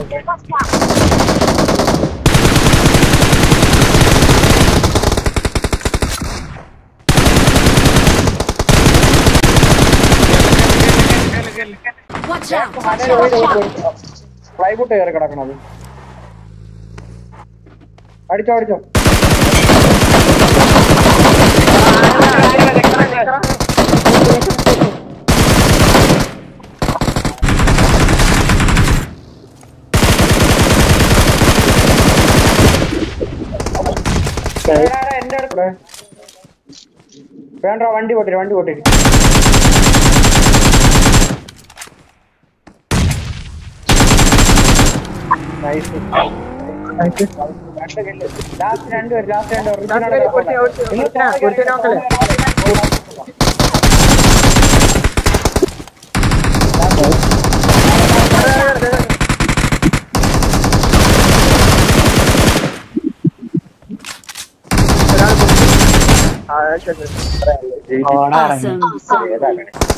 Watch out! ഫ്ലൈബുട്ട് കയറി കിടക്കണത് അടിച്ചോ അടിച്ചോ എടാ, എടാ, എന്റെ അടുത്ത് വേണ്ട വണ്ടി പൊട്ടിരി വണ്ടി പൊട്ടിരി നൈസ് ലാസ്റ്റ് രണ്ടുപേര് ലാസ്റ്റ് Awesome. രണ്ടുപേര്